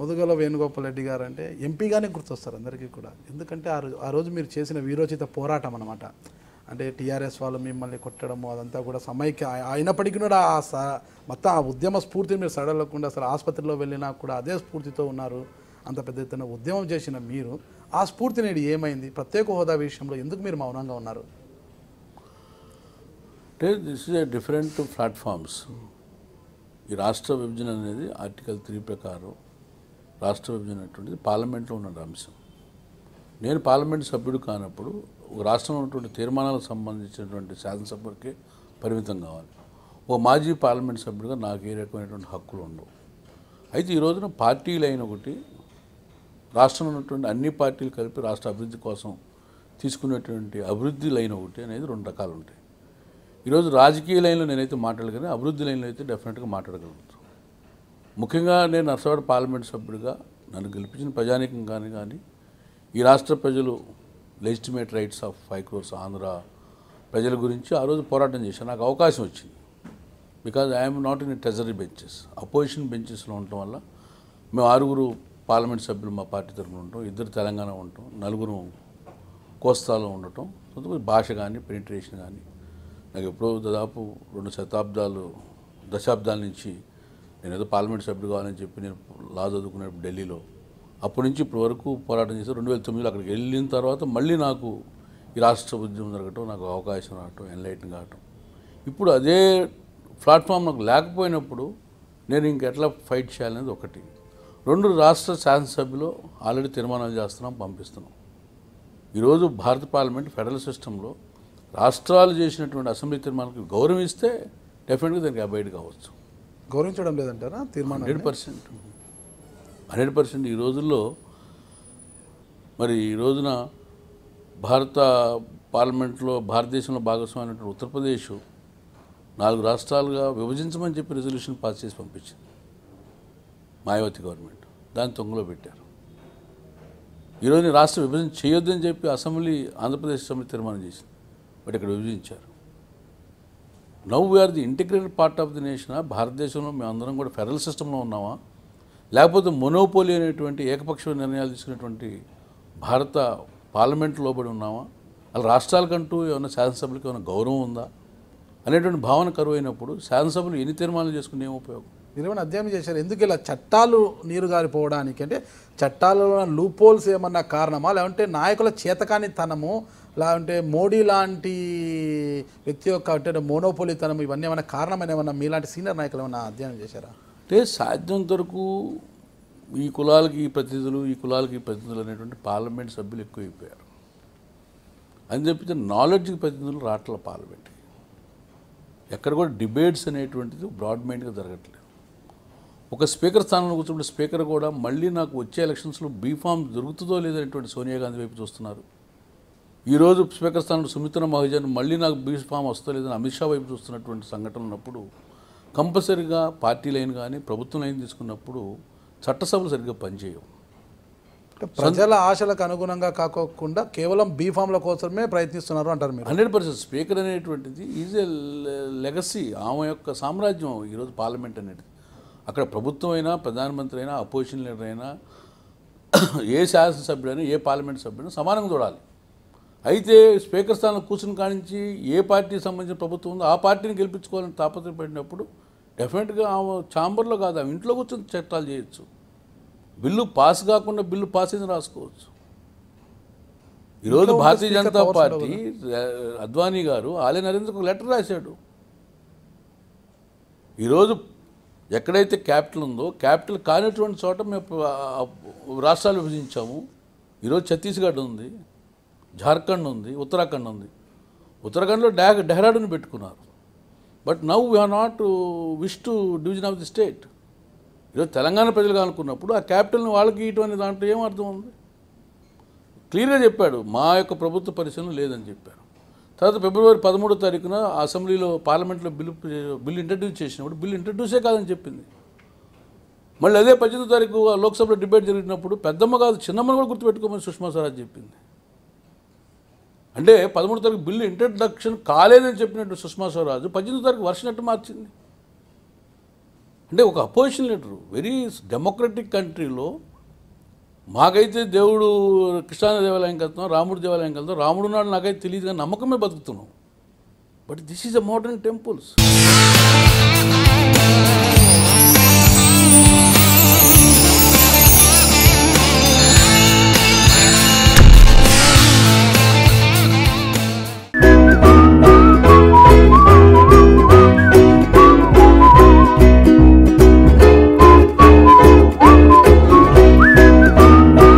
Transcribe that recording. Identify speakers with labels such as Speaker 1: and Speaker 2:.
Speaker 1: మోదుగల వేణుగోపాల్ రెడ్డి గారు అంటే ఎంపీగానే గుర్తొస్తారు అందరికీ కూడా ఎందుకంటే ఆ రోజు ఆ రోజు మీరు చేసిన వీరోచిత పోరాటం అనమాట అంటే టీఆర్ఎస్ వాళ్ళు మిమ్మల్ని కొట్టడము అదంతా కూడా సమైక్య అయి- అయినప్పటికీ కూడా ఆ స- మొత్తం ఆ ఉద్యమ స్ఫూర్తిని మీరు సడలకుండా అసలు ఆసుపత్రిలో వెళ్ళినా కూడా అదే స్ఫూర్తితో ఉన్నారు అంత పెద్ద ఎత్తున ఉద్యమం చేసిన మీరు ఆ స్ఫూర్తి నేడు ఏమైంది ప్రత్యేక హోదా విషయంలో ఎందుకు మీరు మౌనంగా ఉన్నారు
Speaker 2: అంటే this is a different platforms ఈ రాష్ట్ర విభజన అనేది ఆర్టికల్ త్రీ ప్రకారం రాష్ట్ర విభజన అనేటువంటిది పార్లమెంట్లో ఉన్న అంశం నేను పార్లమెంట్ సభ్యుడు కానప్పుడు ఒక రాష్ట్రంలో ఉన్నటువంటి తీర్మానాలకు సంబంధించినటువంటి శాసనసభ్యుడికే పరిమితం కావాలి ఓ మాజీ పార్లమెంట్ సభ్యుడిగా నాకు ఏ రకమైనటువంటి హక్కులు ఉండవు అయితే ఈ రోజున పార్టీలు అయిన ఒకటి రాష్ట్రంలో ఉన్నటువంటి అన్ని పార్టీలు కలిపి రాష్ట్ర అభివృద్ధి కోసం తీసుకునేటువంటి అభివృద్ధి లైన్ ఒకటి అనేది రెండు రకాలు ఉంటాయి ఈరోజు రాజకీయ లైన్లో నేనైతే మాట్లాడగలను అభివృద్ధి లైన్లో అయితే డెఫినెట్గా మాట్లాడగలుగుతాను ముఖ్యంగా నేను నర్సవాడ పార్లమెంట్ సభ్యుడిగా నన్ను గెలిపించిన ప్రజానీకం కానీ కానీ ఈ రాష్ట్ర ప్రజలు legitimate rights of five crores Andhra ప్రజల గురించి ఆ రోజు పోరాటం చేశాను నాకు అవకాశం వచ్చింది because I'm not in treasury benches opposition బెంచెస్లో ఉండటం వల్ల మేము ఆరుగురు పార్లమెంట్ సభ్యులు మా పార్టీ తరఫున ఉంటాం ఇద్దరు తెలంగాణ ఉంటాం నలుగురు కోస్తాలో ఉండటం కొంతమంది భాష కానీ పెనిట్రేషన్ కానీ నాకు ఎప్పుడో దాదాపు రెండు శతాబ్దాలు దశాబ్దాల నుంచి నేను ఏదో పార్లమెంట్ సభ్యుడు కావాలని చెప్పి నేను లా చదువుకునేప్పుడు ఢిల్లీలో అప్పటి నుంచి ఇప్పటి వరకు పోరాటం చేసి రెండు వేల తొమ్మిదిలో అక్కడికి వెళ్ళిన తర్వాత మళ్ళీ నాకు ఈ రాష్ట్ర ఉద్యమం జరగటం నాకు అవకాశం రావటం ఎన్లైటింగ్ కావటం ఇప్పుడు అదే ప్లాట్ఫామ్ నాకు లేకపోయినప్పుడు నేను ఇంకెట్లా ఫైట్ చేయాలనేది ఒకటి రెండు రాష్ట్ర శాసనసభ్యులు ఆల్రెడీ తీర్మానాలు చేస్తున్నాం పంపిస్తున్నాం ఈరోజు భారత పార్లమెంట్ ఫెడరల్ సిస్టంలో రాష్ట్రాలు చేసినటువంటి అసెంబ్లీ తీర్మానాలకు గౌరవం ఇస్తే డెఫినెట్గా దానికి అబైడ్ కావచ్చు
Speaker 1: గౌరవించడం లేదంటారా తీర్మానం
Speaker 2: హండ్రెడ్ పర్సెంట్ హండ్రెడ్ పర్సెంట్ ఈ రోజుల్లో మరి ఈ రోజున భారత పార్లమెంట్లో భారతదేశంలో భాగస్వామైనటువంటి ఉత్తరప్రదేశ్ నాలుగు రాష్ట్రాలుగా విభజించమని చెప్పి రెజల్యూషన్ పాస్ చేసి పంపించింది మాయావతి గవర్నమెంట్ దాన్ని తొంగలో పెట్టారు ఈరోజు ఈ రాష్ట్ర విభజన చేయొద్దని చెప్పి అసెంబ్లీ ఆంధ్రప్రదేశ్ అసెంబ్లీ తీర్మానం చేసింది బట్ ఇక్కడ విభజించారు now we are the integrated part of the nation భారతదేశంలో మేమందరం కూడా ఫెడరల్ సిస్టంలో ఉన్నామా లేకపోతే మొనోపోలి అనేటువంటి ఏకపక్ష నిర్ణయాలు తీసుకునేటువంటి భారత పార్లమెంట్ లోబడి ఉన్నామా అలా రాష్ట్రాలకంటూ ఏమైనా శాసనసభలకు ఏమైనా గౌరవం ఉందా అనేటువంటి భావన కరువు అయినప్పుడు శాసనసభలు ఎన్ని తీర్మానాలు చేసుకుని ఏం ఉపయోగం
Speaker 1: మీరు ఏమైనా అధ్యయనం చేశారు ఎందుకు ఇలా చట్టాలు నీరు గారిపోవడానికి అంటే చట్టాలలో లూపోల్స్ ఏమన్నా కారణమా లేదంటే నాయకుల చేతకానితనము లేదంటే మోడీ లాంటి వ్యక్తి యొక్క అంటే మోనోపోలితనం ఇవన్నీ ఏమైనా కారణమైన ఏమన్నా మీలాంటి సీనియర్ నాయకులు ఏమైనా అధ్యయనం చేశారా
Speaker 2: అంటే సాధ్యమైనంత వరకు ఈ కులాలకి ఈ ప్రతినిధులు ఈ కులాలకి ఈ ప్రతినిధులు అనేటువంటి పార్లమెంట్ సభ్యులు ఎక్కువైపోయారు అని చెప్పితే నాలెడ్జ్కి ప్రతినిధులు రావట్ల పార్లమెంట్కి ఎక్కడ కూడా డిబేట్స్ అనేటువంటిది బ్రాడ్ మైండ్గా జరగట్లేదు ఒక స్పీకర్ స్థానంలో కూర్చుంటే స్పీకర్ కూడా మళ్ళీ నాకు వచ్చే ఎలక్షన్స్లో బీఫామ్ దొరుకుతుందో లేదనేటువంటి సోనియా గాంధీ వైపు చూస్తున్నారు ఈరోజు స్పీకర్ స్థానంలో సుమిత్ర మహాజన్ మళ్ళీ నాకు బీఫామ్ వస్తో లేదని అమిత్ షా వైపు చూస్తున్నటువంటి సంఘటన ఉన్నప్పుడు కంపల్సరీగా పార్టీ లైన్ కానీ ప్రభుత్వం లైన్ తీసుకున్నప్పుడు చట్టసభలు సరిగ్గా పనిచేయవు
Speaker 1: అంటే ప్రజల ఆశలకు అనుగుణంగా కాకోకుండా కేవలం బీఫామ్ల కోసమే ప్రయత్నిస్తున్నారు అంటారు మీరు
Speaker 2: హండ్రెడ్ పర్సెంట్ స్పీకర్ అనేటువంటిది ఈజ్ ఏ లెగసీ ఆమె యొక్క సామ్రాజ్యం ఈరోజు పార్లమెంట్ అనేది అక్కడ ప్రభుత్వం అయినా ప్రధానమంత్రి అయినా అపోజిషన్ లీడర్ అయినా ఏ శాసనసభ్యుడైనా ఏ పార్లమెంట్ సభ్యుడైనా సమానంగా చూడాలి అయితే స్పీకర్ స్థానంలో కూర్చుని కానించి ఏ పార్టీకి సంబంధించిన ప్రభుత్వం ఉందో ఆ పార్టీని గెలిపించుకోవాలని తాపత్రపడినప్పుడు డెఫినెట్గా ఆమె ఛాంబర్లో కాదు ఆమె ఇంట్లో కూర్చొని చట్టాలు చేయొచ్చు బిల్లు పాస్ కాకుండా బిల్లు పాస్ అయింది రాసుకోవచ్చు ఈరోజు
Speaker 1: ఇంట్లో ఉంటే
Speaker 2: Bharatiya
Speaker 1: speaker
Speaker 2: Janata
Speaker 1: powers
Speaker 2: party ఆ, అద్వానీ గారు ఆలయ నరేంద్రకు ఒక లెటర్ రాశాడు ఈరోజు ఎక్కడైతే క్యాపిటల్ ఉందో క్యాపిటల్ కానిటువంటి చోట మేము ఆ, రాష్ట్రాలు విభజించాము ఈరోజు ఛత్తీస్గఢ్ ఉంది జార్ఖండ్ ఉంది ఉత్తరాఖండ్ ఉంది ఉత్తరాఖండ్లో డా డెహ్రాడూన్ పెట్టుకున్నారు but now we are not wish to division of the state ఈరోజు తెలంగాణ ప్రజలు అనుకున్నప్పుడు ఆ క్యాపిటల్ని వాళ్ళకి ఇటువంటి దాంట్లో ఏం అర్థం ఉంది క్లియర్గా చెప్పాడు మా యొక్క ప్రభుత్వ పరిశీలన లేదని చెప్పారు తర్వాత ఫిబ్రవరి పదమూడో తారీఖున అసెంబ్లీలో పార్లమెంట్లో బిల్లు బిల్లు ఇంట్రడ్యూస్ చేసినప్పుడు బిల్లు ఇంట్రడ్యూసే కాదని చెప్పింది మళ్ళీ అదే పద్దెనిమిదో తారీఖు ఆ లోక్సభలో డిబేట్ జరిగినప్పుడు పెద్దమ్మ కాదు చిన్నమ్మని కూడా గుర్తుపెట్టుకోమని సుష్మా స్వరాజ్ చెప్పింది అంటే పదమూడు తారీఖు బిల్లు ఇంట్రడక్షన్ కాలేదని చెప్పినట్టు సుష్మా స్వరాజ్ పద్దెనిమిదో తారీఖు వర్షం ఎట్టు మార్చింది అంటే ఒక అపోజిషన్ లీడరు వెరీ డెమోక్రటిక్ కంట్రీలో మాకైతే దేవుడు కృష్ణా దేవాలయంకి వెళ్తున్నాం రాముడు దేవాలయంకి వెళ్తాం రాముడు నాడు నాకైతే తెలియదు కానీ నమ్మకమే బతుకుతున్నాం but this is a modern temples